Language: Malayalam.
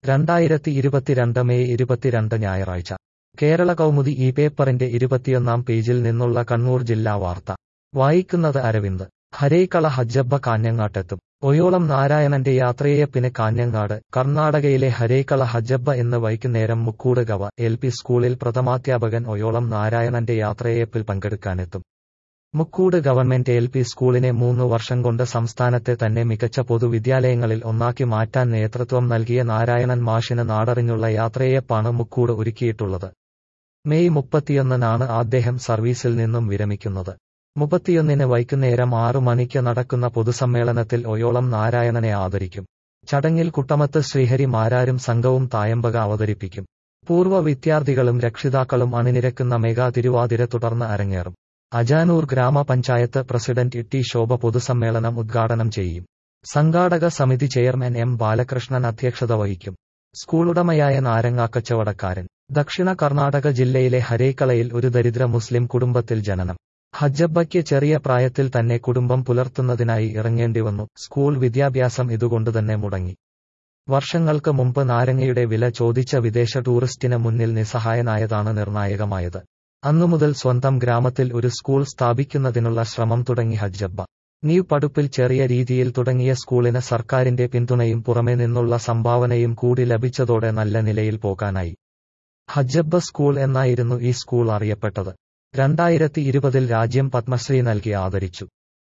രണ്ടായിരത്തി ഇരുപത്തിരണ്ട് മെയ് ഇരുപത്തിരണ്ട് ഞായറാഴ്ച കേരള കൗമുദി ഈ പേപ്പറിന്റെ ഇരുപത്തിയൊന്നാം പേജിൽ നിന്നുള്ള കണ്ണൂർ ജില്ലാ വാർത്ത വായിക്കുന്നത് അരവിന്ദ് ഹരേക്കള ഹജ്ജബ്ബ കാഞ്ഞങ്ങാട്ടെത്തും ഒയോളം നാരായണന്റെ യാത്രയയപ്പിന് കാഞ്ഞങ്ങാട് കർണാടകയിലെ ഹരേക്കള ഹജ്ജബ്ബ എന്ന് വൈകുന്നേരം മുക്കൂട് ഗവ എൽ പി സ്കൂളിൽ പ്രഥമാധ്യാപകൻ ഒയോളം നാരായണന്റെ യാത്രയയപ്പിൽ പങ്കെടുക്കാനെത്തും മുക്കൂട് ഗവൺമെന്റ് എൽ പി സ്കൂളിനെ മൂന്ന് വർഷം കൊണ്ട് സംസ്ഥാനത്തെ തന്നെ മികച്ച പൊതുവിദ്യാലയങ്ങളിൽ ഒന്നാക്കി മാറ്റാൻ നേതൃത്വം നൽകിയ നാരായണൻ മാഷിന് നാടറിഞ്ഞുള്ള യാത്രയയപ്പാണ് മുക്കൂട് ഒരുക്കിയിട്ടുള്ളത് മെയ് മുപ്പത്തിയൊന്നിനാണ് അദ്ദേഹം സർവീസിൽ നിന്നും വിരമിക്കുന്നത് മുപ്പത്തിയൊന്നിന് വൈകുന്നേരം ആറു മണിക്ക് നടക്കുന്ന പൊതുസമ്മേളനത്തിൽ ഒയോളം നാരായണനെ ആദരിക്കും ചടങ്ങിൽ കുട്ടമത്ത് ശ്രീഹരി മാരാരും സംഘവും തായമ്പക അവതരിപ്പിക്കും പൂർവ്വ വിദ്യാർത്ഥികളും രക്ഷിതാക്കളും അണിനിരക്കുന്ന മെഗാ തിരുവാതിര തുടർന്ന് അരങ്ങേറും അജാനൂർ ഗ്രാമപഞ്ചായത്ത് പ്രസിഡന്റ് ടി ശോഭ പൊതുസമ്മേളനം ഉദ്ഘാടനം ചെയ്യും സംഘാടക സമിതി ചെയർമാൻ എം ബാലകൃഷ്ണൻ അധ്യക്ഷത വഹിക്കും സ്കൂളുടമയായ നാരങ്ങാക്കച്ചവടക്കാരൻ ദക്ഷിണ കർണാടക ജില്ലയിലെ ഹരേക്കളയിൽ ഒരു ദരിദ്ര മുസ്ലിം കുടുംബത്തിൽ ജനനം ഹജ്ജബ്ബയ്ക്ക് ചെറിയ പ്രായത്തിൽ തന്നെ കുടുംബം പുലർത്തുന്നതിനായി ഇറങ്ങേണ്ടി വന്നു സ്കൂൾ വിദ്യാഭ്യാസം ഇതുകൊണ്ടുതന്നെ മുടങ്ങി വർഷങ്ങൾക്ക് മുമ്പ് നാരങ്ങയുടെ വില ചോദിച്ച വിദേശ ടൂറിസ്റ്റിന് മുന്നിൽ നിസ്സഹായനായതാണ് നിർണായകമായത് അന്നുമുതൽ സ്വന്തം ഗ്രാമത്തിൽ ഒരു സ്കൂൾ സ്ഥാപിക്കുന്നതിനുള്ള ശ്രമം തുടങ്ങി ഹജ്ജബ്ബ നീവ് പടുപ്പിൽ ചെറിയ രീതിയിൽ തുടങ്ങിയ സ്കൂളിന് സർക്കാരിന്റെ പിന്തുണയും പുറമെ നിന്നുള്ള സംഭാവനയും കൂടി ലഭിച്ചതോടെ നല്ല നിലയിൽ പോകാനായി ഹജ്ജബ്ബ സ്കൂൾ എന്നായിരുന്നു ഈ സ്കൂൾ അറിയപ്പെട്ടത് രണ്ടായിരത്തി ഇരുപതിൽ രാജ്യം പത്മശ്രീ നൽകി ആദരിച്ചു